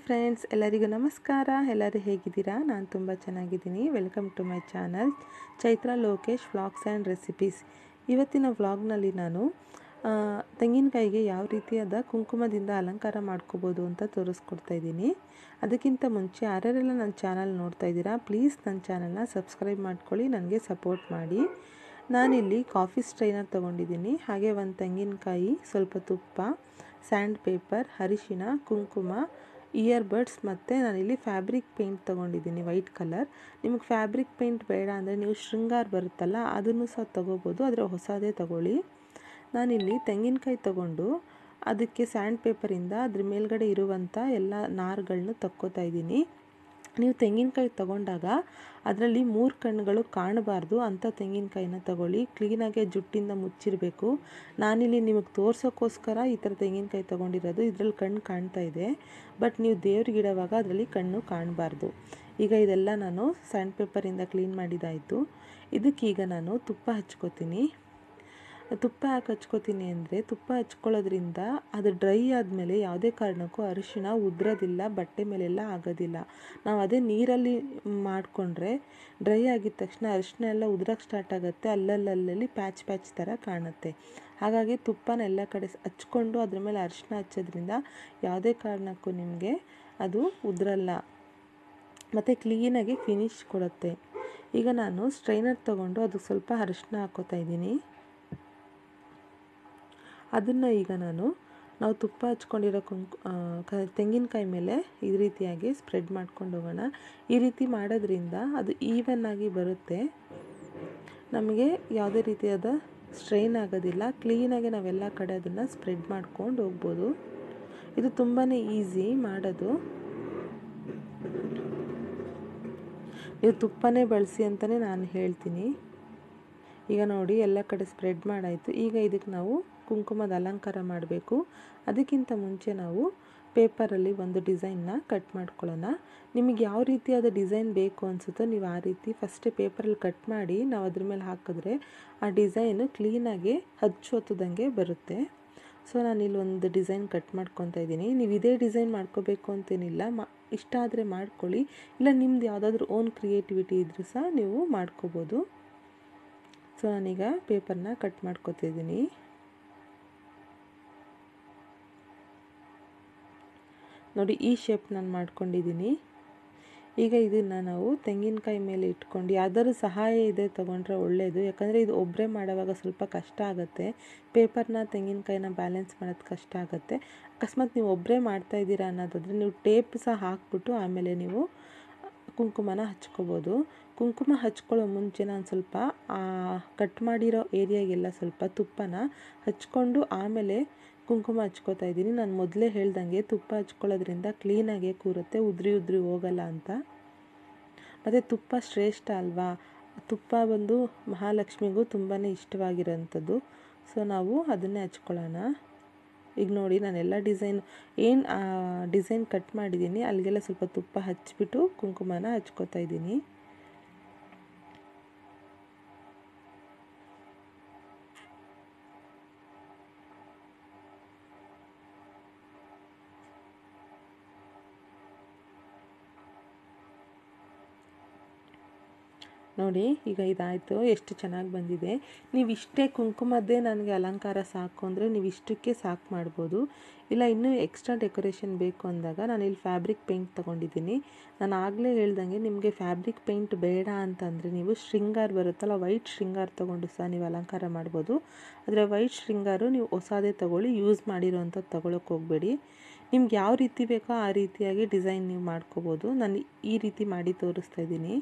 friends ಎಲ್ಲರಿಗೂ ನಮಸ್ಕಾರ ಎಲ್ಲರೂ ಹೇಗಿದ್ದೀರಾ ನಾನು ತುಂಬ ಚೆನ್ನಾಗಿದ್ದೀನಿ welcome to my channel Chaitra Lokesh vlogs and recipes ಇವತ್ತಿನ ವ್ಲಾಗ್ನಲ್ಲಿ ನಾನು ಆ, ತೆಂಗಿನಕಾಯಿಗೆ ಯಾವ ರೀತಿಯಾದ ಕುಂಕುಮದಿಂದ ಅಲಂಕಾರ ಮಾಡ್ಕೋಬೋದು ಅಂತ ತೋರಿಸ್ಕೊಡ್ತಾ ಇದ್ದೀನಿ ಅದಕ್ಕಿಂತ ಮುಂಚೆ ಯಾರ್ಯಾರೆಲ್ಲ ನನ್ನ ಚಾನಲ್ ನೋಡ್ತಾ ಇದ್ದೀರಾ ಪ್ಲೀಸ್ ನನ್ನ ಚಾನಲ್ನ ಸಬ್ಸ್ಕ್ರೈಬ್ ಮಾಡ್ಕೊಳ್ಳಿ ನನಗೆ ಸಪೋರ್ಟ್ ಮಾಡಿ ನಾನಿಲ್ಲಿ ಕಾಫಿ ಸ್ಟ್ರೈನರ್ ತೊಗೊಂಡಿದ್ದೀನಿ ಹಾಗೆ ಒಂದು ತೆಂಗಿನಕಾಯಿ ಸ್ವಲ್ಪ ತುಪ್ಪ ಸ್ಯಾಂಡ್ ಪೇಪರ್ ಅರಿಶಿನ ಕುಂಕುಮ ಇಯರ್ ಬಡ್ಸ್ ಮತ್ತು ನಾನಿಲ್ಲಿ ಫ್ಯಾಬ್ರಿಕ್ ಪೇಂಟ್ ತೊಗೊಂಡಿದ್ದೀನಿ ವೈಟ್ ಕಲರ್ ನಿಮಗೆ ಫ್ಯಾಬ್ರಿಕ್ ಪೇಂಟ್ ಬೇಡ ಅಂದರೆ ನೀವು ಶೃಂಗಾರ ಬರುತ್ತಲ್ಲ ಅದನ್ನು ಸಹ ತೊಗೋಬೋದು ಆದರೆ ಹೊಸದೇ ತಗೊಳ್ಳಿ ನಾನಿಲ್ಲಿ ತೆಂಗಿನಕಾಯಿ ತಗೊಂಡು ಅದಕ್ಕೆ ಸ್ಯಾಂಡ್ ಪೇಪರಿಂದ ಅದ್ರ ಮೇಲ್ಗಡೆ ಇರುವಂಥ ಎಲ್ಲ ನಾರುಗಳನ್ನ ತಕ್ಕೋತಾ ಇದ್ದೀನಿ ನೀವು ತೆಂಗಿನಕಾಯಿ ತಗೊಂಡಾಗ ಅದರಲ್ಲಿ ಮೂರು ಕಣ್ಣುಗಳು ಕಾಣಬಾರ್ದು ಅಂಥ ತೆಂಗಿನಕಾಯಿನ ತಗೊಳ್ಳಿ ಕ್ಲೀನಾಗಿ ಜುಟ್ಟಿಂದ ಮುಚ್ಚಿರಬೇಕು ನಾನಿಲ್ಲಿ ನಿಮಗೆ ತೋರ್ಸೋಕ್ಕೋಸ್ಕರ ಈ ಥರ ತೆಂಗಿನಕಾಯಿ ತೊಗೊಂಡಿರೋದು ಇದರಲ್ಲಿ ಕಣ್ಣು ಕಾಣ್ತಾ ಇದೆ ಬಟ್ ನೀವು ದೇವ್ರಿಗೆ ಇಡೋವಾಗ ಅದರಲ್ಲಿ ಕಣ್ಣು ಕಾಣಬಾರ್ದು ಈಗ ಇದೆಲ್ಲ ನಾನು ಸ್ಯಾಂಡ್ ಪೇಪರಿಂದ ಕ್ಲೀನ್ ಮಾಡಿದ್ದಾಯಿತು ಇದಕ್ಕೀಗ ನಾನು ತುಪ್ಪ ಹಚ್ಕೋತೀನಿ ತುಪ್ಪ ಯಾಕೆ ಹಚ್ಕೋತೀನಿ ಅಂದರೆ ತುಪ್ಪ ಹಚ್ಕೊಳ್ಳೋದ್ರಿಂದ ಅದು ಡ್ರೈ ಆದಮೇಲೆ ಯಾವುದೇ ಕಾರಣಕ್ಕೂ ಅರಿಶಿಣ ಉದ್ರೋದಿಲ್ಲ ಬಟ್ಟೆ ಮೇಲೆಲ್ಲ ಆಗೋದಿಲ್ಲ ನಾವು ಅದೇ ನೀರಲ್ಲಿ ಮಾಡಿಕೊಂಡ್ರೆ ಡ್ರೈ ಆಗಿದ ತಕ್ಷಣ ಅರಿಶಿಣ ಎಲ್ಲ ಉದ್ರಕ್ಕೆ ಸ್ಟಾರ್ಟ್ ಆಗುತ್ತೆ ಅಲ್ಲಲ್ಲಲ್ಲಿ ಪ್ಯಾಚ್ ಪ್ಯಾಚ್ ಥರ ಕಾಣುತ್ತೆ ಹಾಗಾಗಿ ತುಪ್ಪನ ಎಲ್ಲ ಕಡೆ ಹಚ್ಕೊಂಡು ಅದ್ರ ಮೇಲೆ ಅರಿಶಿಣ ಹಚ್ಚೋದ್ರಿಂದ ಯಾವುದೇ ಕಾರಣಕ್ಕೂ ನಿಮಗೆ ಅದು ಉದ್ರಲ್ಲ ಮತ್ತು ಕ್ಲೀನಾಗಿ ಫಿನಿಶ್ ಕೊಡುತ್ತೆ ಈಗ ನಾನು ಸ್ಟ್ರೈನರ್ ತೊಗೊಂಡು ಅದಕ್ಕೆ ಸ್ವಲ್ಪ ಅರಿಶಿನ ಹಾಕೋತಾ ಇದ್ದೀನಿ ಅದನ್ನು ಈಗ ನಾನು ನಾವು ತುಪ್ಪ ಹಚ್ಕೊಂಡಿರೋ ಕುಂಕು ಕ ತೆಂಗಿನಕಾಯಿ ಮೇಲೆ ಈ ರೀತಿಯಾಗಿ ಸ್ಪ್ರೆಡ್ ಮಾಡ್ಕೊಂಡು ಹೋಗೋಣ ಈ ರೀತಿ ಮಾಡೋದ್ರಿಂದ ಅದು ಈವನ್ ಆಗಿ ಬರುತ್ತೆ ನಮಗೆ ಯಾವುದೇ ರೀತಿಯಾದ ಸ್ಟ್ರೈನ್ ಆಗೋದಿಲ್ಲ ಕ್ಲೀನಾಗಿ ನಾವೆಲ್ಲ ಕಡೆ ಅದನ್ನು ಸ್ಪ್ರೆಡ್ ಮಾಡ್ಕೊಂಡು ಹೋಗ್ಬೋದು ಇದು ತುಂಬಾ ಈಸಿ ಮಾಡೋದು ಇದು ತುಪ್ಪನೇ ಬಳಸಿ ಅಂತಲೇ ನಾನು ಹೇಳ್ತೀನಿ ಈಗ ನೋಡಿ ಎಲ್ಲ ಕಡೆ ಸ್ಪ್ರೆಡ್ ಮಾಡಾಯಿತು ಈಗ ಇದಕ್ಕೆ ನಾವು ಕುಂಕುಮದ ಅಲಂಕಾರ ಮಾಡಬೇಕು ಅದಕ್ಕಿಂತ ಮುಂಚೆ ನಾವು ಪೇಪರಲ್ಲಿ ಒಂದು ಡಿಸೈನ್ನ ಕಟ್ ಮಾಡ್ಕೊಳ್ಳೋಣ ನಿಮಗೆ ಯಾವ ರೀತಿಯಾದ ಡಿಸೈನ್ ಬೇಕು ಅನಿಸುತ್ತೋ ನೀವು ಆ ರೀತಿ ಫಸ್ಟೇ ಪೇಪರಲ್ಲಿ ಕಟ್ ಮಾಡಿ ನಾವು ಅದ್ರ ಮೇಲೆ ಹಾಕಿದ್ರೆ ಆ ಡಿಸೈನು ಕ್ಲೀನಾಗಿ ಹಚ್ಚೋತದಂಗೆ ಬರುತ್ತೆ ಸೊ ನಾನಿಲ್ಲಿ ಒಂದು ಡಿಸೈನ್ ಕಟ್ ಮಾಡ್ಕೊತಾ ಇದ್ದೀನಿ ನೀವು ಇದೇ ಡಿಸೈನ್ ಮಾಡ್ಕೋಬೇಕು ಅಂತೇನಿಲ್ಲ ಮಾ ಇಷ್ಟ ಆದರೆ ಮಾಡ್ಕೊಳ್ಳಿ ಇಲ್ಲ ನಿಮ್ದು ಯಾವುದಾದ್ರೂ ಓನ್ ಕ್ರಿಯೇಟಿವಿಟಿ ಇದ್ರೂ ಸಹ ನೀವು ಮಾಡ್ಕೋಬೋದು ಸೊ ನಾನೀಗ ಪೇಪರ್ನ ಕಟ್ ಮಾಡ್ಕೊತಿದ್ದೀನಿ ನೋಡಿ ಈ ಶೇಪ್ ನಾನು ಮಾಡ್ಕೊಂಡಿದ್ದೀನಿ ಈಗ ಇದನ್ನು ನಾವು ತೆಂಗಿನಕಾಯಿ ಮೇಲೆ ಇಟ್ಕೊಂಡು ಯಾವ್ದಾದ್ರು ಸಹಾಯ ಇದೆ ತೊಗೊಂಡ್ರೆ ಒಳ್ಳೆಯದು ಯಾಕಂದರೆ ಇದು ಒಬ್ಬರೇ ಮಾಡೋವಾಗ ಸ್ವಲ್ಪ ಕಷ್ಟ ಆಗುತ್ತೆ ಪೇಪರ್ನ ತೆಂಗಿನಕಾಯಿನ ಬ್ಯಾಲೆನ್ಸ್ ಮಾಡೋದು ಕಷ್ಟ ಆಗುತ್ತೆ ಅಕಸ್ಮಾತ್ ನೀವು ಒಬ್ಬರೇ ಮಾಡ್ತಾಯಿದ್ದೀರಾ ಅನ್ನೋದಾದರೆ ನೀವು ಟೇಪ್ ಸಹ ಹಾಕ್ಬಿಟ್ಟು ಆಮೇಲೆ ನೀವು ಕುಂಕುಮನ ಹಚ್ಕೋಬೋದು ಕುಂಕುಮ ಹಚ್ಕೊಳ್ಳೋ ಮುಂಚೆ ನಾನು ಸ್ವಲ್ಪ ಕಟ್ ಮಾಡಿರೋ ಏರಿಯಾಗೆಲ್ಲ ಸ್ವಲ್ಪ ತುಪ್ಪನ ಹಚ್ಕೊಂಡು ಆಮೇಲೆ ಕುಂಕುಮ ಹಚ್ಕೋತಾ ಇದ್ದೀನಿ ನಾನು ಮೊದಲೇ ಹೇಳ್ದಂಗೆ ತುಪ್ಪ ಹಚ್ಕೊಳ್ಳೋದ್ರಿಂದ ಕ್ಲೀನಾಗೆ ಕೂರುತ್ತೆ ಉದ್ರಿ ಉದ್ರಿ ಹೋಗಲ್ಲ ಅಂತ ಮತ್ತು ತುಪ್ಪ ಶ್ರೇಷ್ಠ ಅಲ್ವಾ ತುಪ್ಪ ಬಂದು ಮಹಾಲಕ್ಷ್ಮಿಗೂ ತುಂಬಾ ಇಷ್ಟವಾಗಿರೋಂಥದ್ದು ಸೊ ನಾವು ಅದನ್ನೇ ಹಚ್ಕೊಳ್ಳೋಣ ಈಗ ನೋಡಿ ನಾನೆಲ್ಲ ಡಿಸೈನ್ ಏನು ಡಿಸೈನ್ ಕಟ್ ಮಾಡಿದ್ದೀನಿ ಅಲ್ಲಿಗೆಲ್ಲ ಸ್ವಲ್ಪ ತುಪ್ಪ ಹಚ್ಬಿಟ್ಟು ಕುಂಕುಮನ ಹಚ್ಕೋತಾ ಇದ್ದೀನಿ ನೋಡಿ ಈಗ ಇದಾಯಿತು ಎಷ್ಟು ಚೆನ್ನಾಗಿ ಬಂದಿದೆ ನೀವು ಇಷ್ಟೇ ಕುಂಕುಮದ್ದೇ ನನಗೆ ಅಲಂಕಾರ ಸಾಕು ಅಂದರೆ ನೀವು ಇಷ್ಟಕ್ಕೆ ಸಾಕು ಮಾಡ್ಬೋದು ಇಲ್ಲ ಇನ್ನೂ ಎಕ್ಸ್ಟ್ರಾ ಡೆಕೋರೇಷನ್ ಬೇಕು ಅಂದಾಗ ನಾನು ಇಲ್ಲಿ ಫ್ಯಾಬ್ರಿಕ್ ಪೇಂಟ್ ತೊಗೊಂಡಿದ್ದೀನಿ ನಾನು ಆಗಲೇ ಹೇಳ್ದಂಗೆ ನಿಮಗೆ ಫ್ಯಾಬ್ರಿಕ್ ಪೇಂಟ್ ಬೇಡ ಅಂತಂದರೆ ನೀವು ಶೃಂಗಾರ ಬರುತ್ತಲ್ಲ ವೈಟ್ ಶೃಂಗಾರ ತೊಗೊಂಡು ಸಹ ನೀವು ಅಲಂಕಾರ ಮಾಡ್ಬೋದು ಆದರೆ ವೈಟ್ ಶೃಂಗಾರು ನೀವು ಹೊಸದೇ ತೊಗೊಳ್ಳಿ ಯೂಸ್ ಮಾಡಿರೋವಂಥದ್ದು ತೊಗೊಳಕ್ಕೆ ಹೋಗಬೇಡಿ ನಿಮ್ಗೆ ಯಾವ ರೀತಿ ಬೇಕೋ ಆ ರೀತಿಯಾಗಿ ಡಿಸೈನ್ ನೀವು ಮಾಡ್ಕೋಬೋದು ನಾನು ಈ ರೀತಿ ಮಾಡಿ ತೋರಿಸ್ತಾ ಇದ್ದೀನಿ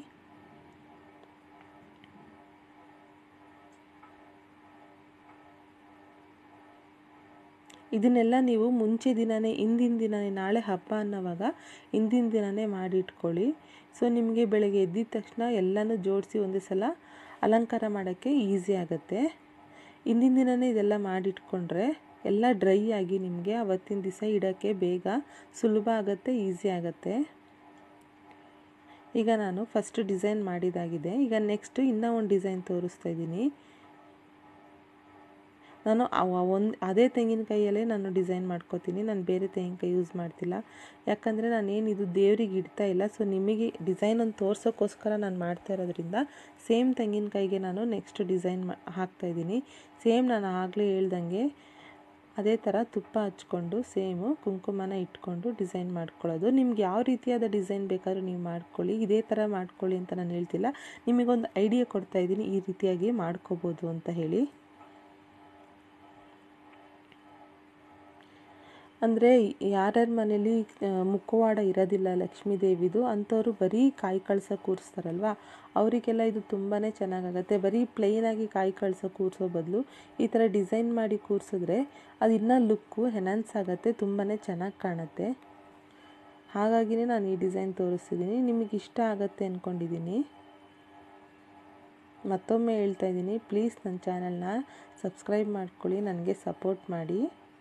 ಇದನ್ನೆಲ್ಲ ನೀವು ಮುಂಚೆ ದಿನವೇ ಹಿಂದಿನ ದಿನವೇ ನಾಳೆ ಹಬ್ಬ ಅನ್ನೋವಾಗ ಹಿಂದಿನ ದಿನವೇ ಮಾಡಿಟ್ಕೊಳ್ಳಿ ಸೊ ನಿಮಗೆ ಬೆಳಗ್ಗೆ ಎದ್ದಿದ ತಕ್ಷಣ ಎಲ್ಲನೂ ಜೋಡಿಸಿ ಒಂದೇ ಸಲ ಅಲಂಕಾರ ಮಾಡೋಕ್ಕೆ ಈಸಿ ಆಗುತ್ತೆ ಹಿಂದಿನ ದಿನವೇ ಇದೆಲ್ಲ ಮಾಡಿಟ್ಕೊಂಡ್ರೆ ಎಲ್ಲ ಡ್ರೈ ಆಗಿ ನಿಮಗೆ ಅವತ್ತಿನ ದಿವಸ ಇಡೋಕ್ಕೆ ಬೇಗ ಸುಲಭ ಆಗುತ್ತೆ ಈಸಿ ಆಗುತ್ತೆ ಈಗ ನಾನು ಫಸ್ಟ್ ಡಿಸೈನ್ ಮಾಡಿದಾಗಿದೆ ಈಗ ನೆಕ್ಸ್ಟು ಇನ್ನೂ ಒಂದು ಡಿಸೈನ್ ತೋರಿಸ್ತಾ ಇದ್ದೀನಿ ನಾನು ಒಂದು ಅದೇ ತೆಂಗಿನಕಾಯಲ್ಲೇ ನಾನು ಡಿಸೈನ್ ಮಾಡ್ಕೋತೀನಿ ನಾನು ಬೇರೆ ತೆಂಗಿನಕಾಯಿ ಯೂಸ್ ಮಾಡ್ತಿಲ್ಲ ಯಾಕಂದರೆ ನಾನೇನು ಇದು ದೇವ್ರಿಗೆ ಇಡ್ತಾ ಇಲ್ಲ ಸೊ ನಿಮಗೆ ಡಿಸೈನ್ ಒಂದು ತೋರ್ಸೋಕ್ಕೋಸ್ಕರ ನಾನು ಮಾಡ್ತಾ ಇರೋದ್ರಿಂದ ಸೇಮ್ ತೆಂಗಿನಕಾಯಿಗೆ ನಾನು ನೆಕ್ಸ್ಟ್ ಡಿಸೈನ್ ಮಾ ಹಾಕ್ತಾಯಿದ್ದೀನಿ ಸೇಮ್ ನಾನು ಆಗಲೇ ಹೇಳ್ದಂಗೆ ಅದೇ ಥರ ತುಪ್ಪ ಹಚ್ಕೊಂಡು ಸೇಮು ಕುಂಕುಮನ ಇಟ್ಕೊಂಡು ಡಿಸೈನ್ ಮಾಡ್ಕೊಳ್ಳೋದು ನಿಮ್ಗೆ ಯಾವ ರೀತಿಯಾದ ಡಿಸೈನ್ ಬೇಕಾದ್ರೂ ನೀವು ಮಾಡ್ಕೊಳ್ಳಿ ಇದೇ ಥರ ಮಾಡ್ಕೊಳ್ಳಿ ಅಂತ ನಾನು ಹೇಳ್ತಿಲ್ಲ ನಿಮಗೊಂದು ಐಡಿಯಾ ಕೊಡ್ತಾ ಇದ್ದೀನಿ ಈ ರೀತಿಯಾಗಿ ಮಾಡ್ಕೋಬೋದು ಅಂತ ಹೇಳಿ ಅಂದರೆ ಯಾರ್ಯಾರ ಮನೇಲಿ ಮುಖವಾಡ ಇರೋದಿಲ್ಲ ಲಕ್ಷ್ಮೀ ದೇವಿದು ಅಂಥವ್ರು ಬರೀ ಕಾಯಿ ಕಳ್ಸ ಕೂರಿಸ್ತಾರಲ್ವ ಅವರಿಗೆಲ್ಲ ಇದು ತುಂಬಾ ಚೆನ್ನಾಗಾಗತ್ತೆ ಬರೀ ಪ್ಲೈನಾಗಿ ಕಾಯಿ ಕಳ್ಸ ಕೂರಿಸೋ ಬದಲು ಈ ಥರ ಡಿಸೈನ್ ಮಾಡಿ ಕೂರಿಸಿದ್ರೆ ಅದು ಇನ್ನೂ ಲುಕ್ಕು ಎನ್ಹಾನ್ಸ್ ಆಗುತ್ತೆ ತುಂಬಾ ಚೆನ್ನಾಗಿ ಕಾಣುತ್ತೆ ಹಾಗಾಗಿನೇ ನಾನು ಈ ಡಿಸೈನ್ ತೋರಿಸ್ತಿದ್ದೀನಿ ನಿಮಗೆ ಇಷ್ಟ ಆಗುತ್ತೆ ಅಂದ್ಕೊಂಡಿದ್ದೀನಿ ಮತ್ತೊಮ್ಮೆ ಹೇಳ್ತಾ ಇದ್ದೀನಿ ಪ್ಲೀಸ್ ನನ್ನ ಚಾನಲ್ನ ಸಬ್ಸ್ಕ್ರೈಬ್ ಮಾಡ್ಕೊಳ್ಳಿ ನನಗೆ ಸಪೋರ್ಟ್ ಮಾಡಿ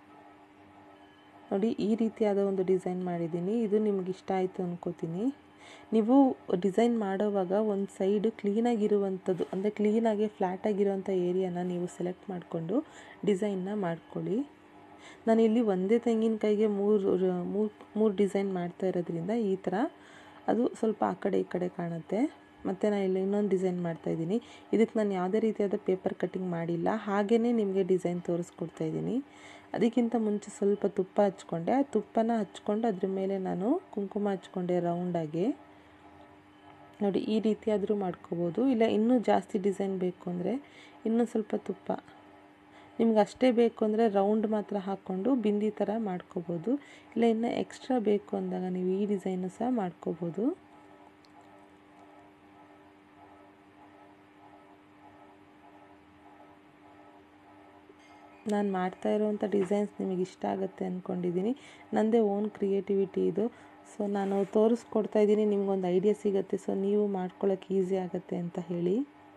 ನೋಡಿ ಈ ರೀತಿಯಾದ ಒಂದು ಡಿಸೈನ್ ಮಾಡಿದ್ದೀನಿ ಇದು ನಿಮ್ಗೆ ಇಷ್ಟ ಆಯಿತು ಅನ್ಕೋತೀನಿ ನೀವು ಡಿಸೈನ್ ಮಾಡೋವಾಗ ಒಂದು ಸೈಡು ಕ್ಲೀನಾಗಿರುವಂಥದ್ದು ಅಂದರೆ ಕ್ಲೀನಾಗಿ ಫ್ಲ್ಯಾಟಾಗಿರುವಂಥ ಏರಿಯಾನ ನೀವು ಸೆಲೆಕ್ಟ್ ಮಾಡಿಕೊಂಡು ಡಿಸೈನ್ನ ಮಾಡ್ಕೊಳ್ಳಿ ನಾನಿಲ್ಲಿ ಒಂದೇ ತೆಂಗಿನಕಾಯಿಗೆ ಮೂರು ಮೂರು ಮೂರು ಡಿಸೈನ್ ಮಾಡ್ತಾ ಇರೋದ್ರಿಂದ ಈ ಥರ ಅದು ಸ್ವಲ್ಪ ಆ ಕಡೆ ಈ ಕಡೆ ಕಾಣುತ್ತೆ ಮತ್ತು ನಾನು ಇಲ್ಲಿ ಇನ್ನೊಂದು ಡಿಸೈನ್ ಮಾಡ್ತಾಯಿದ್ದೀನಿ ಇದಕ್ಕೆ ನಾನು ಯಾವುದೇ ರೀತಿಯಾದ ಪೇಪರ್ ಕಟ್ಟಿಂಗ್ ಮಾಡಿಲ್ಲ ಹಾಗೇ ನಿಮಗೆ ಡಿಸೈನ್ ತೋರಿಸ್ಕೊಡ್ತಾ ಇದ್ದೀನಿ ಅದಕ್ಕಿಂತ ಮುಂಚೆ ಸ್ವಲ್ಪ ತುಪ್ಪ ಹಚ್ಕೊಂಡೆ ಆ ತುಪ್ಪನ ಹಚ್ಕೊಂಡು ಅದ್ರ ಮೇಲೆ ನಾನು ಕುಂಕುಮ ಹಚ್ಕೊಂಡೆ ರೌಂಡಾಗಿ ನೋಡಿ ಈ ರೀತಿಯಾದರೂ ಮಾಡ್ಕೋಬೋದು ಇಲ್ಲ ಇನ್ನೂ ಜಾಸ್ತಿ ಡಿಸೈನ್ ಬೇಕು ಅಂದರೆ ಇನ್ನೂ ಸ್ವಲ್ಪ ತುಪ್ಪ ನಿಮ್ಗೆ ಅಷ್ಟೇ ಬೇಕು ಅಂದರೆ ರೌಂಡ್ ಮಾತ್ರ ಹಾಕ್ಕೊಂಡು ಬಿಂದಿ ಥರ ಮಾಡ್ಕೋಬೋದು ಇಲ್ಲ ಇನ್ನು ಎಕ್ಸ್ಟ್ರಾ ಬೇಕು ಅಂದಾಗ ನೀವು ಈ ಡಿಸೈನು ಸಹ ಮಾಡ್ಕೋಬೋದು ನಾನು ಮಾಡ್ತಾ ಇರೋವಂಥ ಡಿಸೈನ್ಸ್ ನಿಮಗೆ ಇಷ್ಟ ಆಗುತ್ತೆ ಅಂದ್ಕೊಂಡಿದ್ದೀನಿ ನನ್ನದೇ ಓನ್ ಕ್ರಿಯೇಟಿವಿಟಿ ಇದು ಸೊ ನಾನು ತೋರಿಸ್ಕೊಡ್ತಾ ಇದ್ದೀನಿ ನಿಮ್ಗೊಂದು ಐಡಿಯಾ ಸಿಗುತ್ತೆ ಸೊ ನೀವು ಮಾಡ್ಕೊಳ್ಳೋಕೆ ಈಸಿ ಆಗುತ್ತೆ ಅಂತ ಹೇಳಿ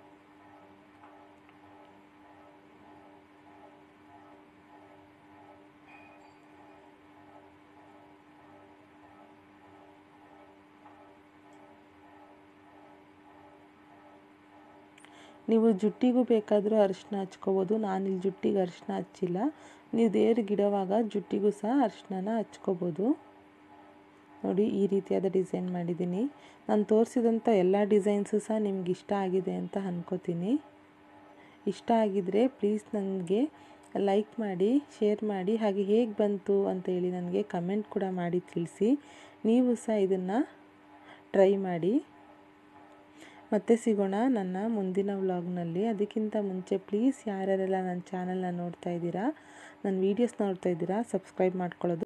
ನೀವು ಜುಟ್ಟಿಗೂ ಬೇಕಾದರೂ ಅರಿಶಿನ ಹಚ್ಕೋಬೋದು ನಾನಿಲ್ಲಿ ಜುಟ್ಟಿಗೆ ಅರಿಶಿನ ಹಚ್ಚಿಲ್ಲ ನೀವು ದೇವ್ರಿಗೆ ಇಡೋವಾಗ ಜುಟ್ಟಿಗೂ ಸಹ ಅರಿಶಿನ ಹಚ್ಕೋಬೋದು ನೋಡಿ ಈ ರೀತಿಯಾದ ಡಿಸೈನ್ ಮಾಡಿದ್ದೀನಿ ನಾನು ತೋರಿಸಿದಂಥ ಎಲ್ಲ ಡಿಸೈನ್ಸು ಸಹ ನಿಮ್ಗೆ ಇಷ್ಟ ಆಗಿದೆ ಅಂತ ಅನ್ಕೋತೀನಿ ಇಷ್ಟ ಆಗಿದರೆ ಪ್ಲೀಸ್ ನನಗೆ ಲೈಕ್ ಮಾಡಿ ಶೇರ್ ಮಾಡಿ ಹಾಗೆ ಹೇಗೆ ಬಂತು ಅಂತೇಳಿ ನನಗೆ ಕಮೆಂಟ್ ಕೂಡ ಮಾಡಿ ತಿಳಿಸಿ ನೀವು ಸಹ ಇದನ್ನು ಟ್ರೈ ಮಾಡಿ ಮತ್ತೆ ಸಿಗೋಣ ನನ್ನ ಮುಂದಿನ ವ್ಲಾಗ್ನಲ್ಲಿ ಅದಕ್ಕಿಂತ ಮುಂಚೆ ಪ್ಲೀಸ್ ಯಾರ್ಯಾರೆಲ್ಲ ನನ್ನ ಚಾನಲ್ನ ನೋಡ್ತಾ ಇದ್ದೀರಾ ನನ್ನ ವೀಡಿಯೋಸ್ ನೋಡ್ತಾ ಇದ್ದೀರಾ ಸಬ್ಸ್ಕ್ರೈಬ್ ಮಾಡ್ಕೊಳ್ಳೋದು